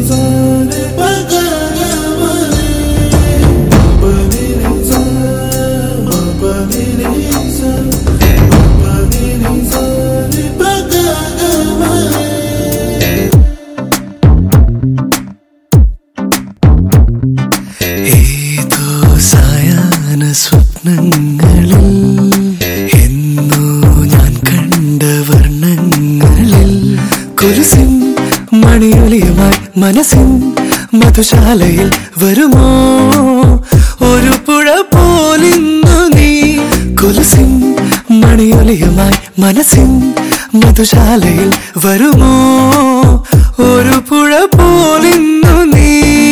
ഏതോ സായാഹ്ന സ്വപ്നങ്ങളിൽ എന്നോ ഞാൻ കണ്ട വർണ്ണങ്ങളിൽ കുരിസിൻ മണിയൊലിയുമായി മനസ്സിൻ മധുശാലയിൽ വരുമോ ഒരു പുഴ പോലിന്നു നീ കുരിസിൻ മണിയൊലിയുമായി മനസ്സിൻ മധുശാലയിൽ വരുമോ ഒരു പുഴ പോലിന്നു നീ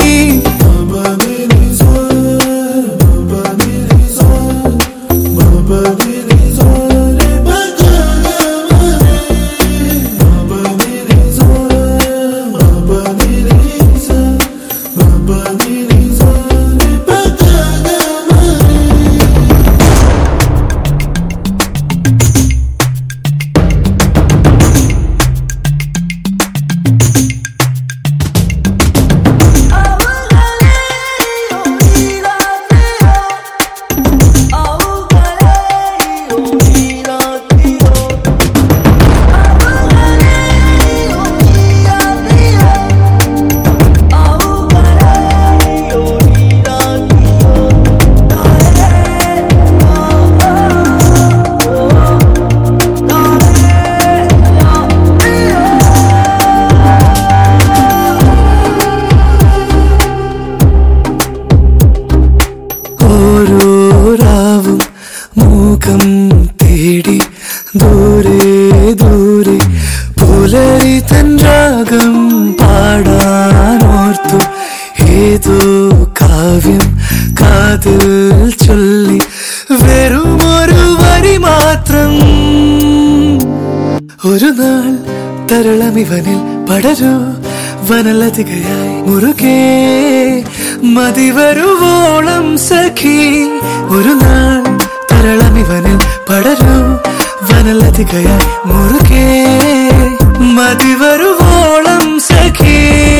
ഓരോ രാവും മൂകം തേടി ദൂരെ ദൂരെ പുലരി തൻ രാഗം പാടാനോർത്തു ഏതോ കാവ്യം കാതിൽ ചൊല്ലി വെറുമൊരു വരി മാത്രം ഒരു നാൾ തരളമിവനിൽ പടരൂ വനലതികയായി മുറുകെ മതിവരുവോളം സഖി ഒരു നാൾ തരളമിവനിൽ പടരൂ വനലതികയായി മുറുകെ മതിവരുവോളം സഖി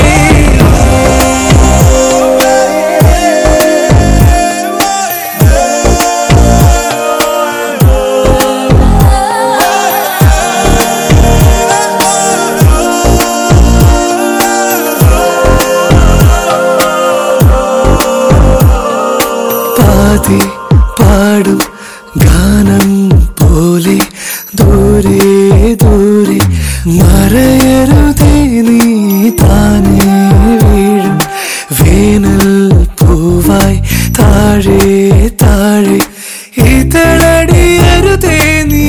പാതി പാടും ഗാനം പോലെ ദൂരെ ദൂരെ മറയരുതേ നീ താനേ വീഴും വേനൽ പൂവായി താഴെ താഴെ ഇതളടിയരുതേ നീ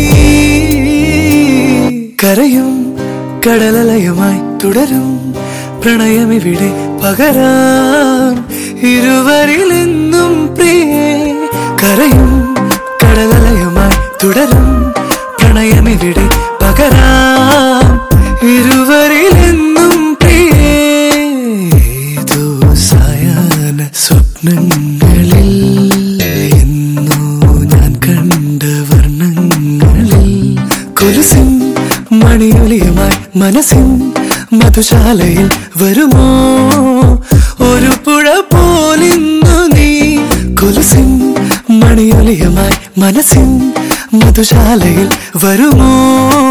കരയും കടലലയുമായി തുടരും പ്രണയമിവിടെ പകരാം ഇരുവരിലെന്നും പ്രിയേ കരയും കടലലയുമായി തുടരും പ്രണയമിവിടെ പകരാം ഇരുവരിലെന്നും പ്രിയേ ഏതോ സായാഹ്ന സ്വപ്നങ്ങളിൽ എന്നോ ഞാൻ കണ്ട വർണ്ണങ്ങളിൽ കൊലുസിൻ മണിയൊലിയുമായി മനസ്സിൻ മധുശാലയിൽ വരുമോ ഒരു പുഴ പോലിന്നു നീ കൊലുസിൻ മണിയൊലിയുമായി മനസ്സിൻ മധുശാലയിൽ വരുമോ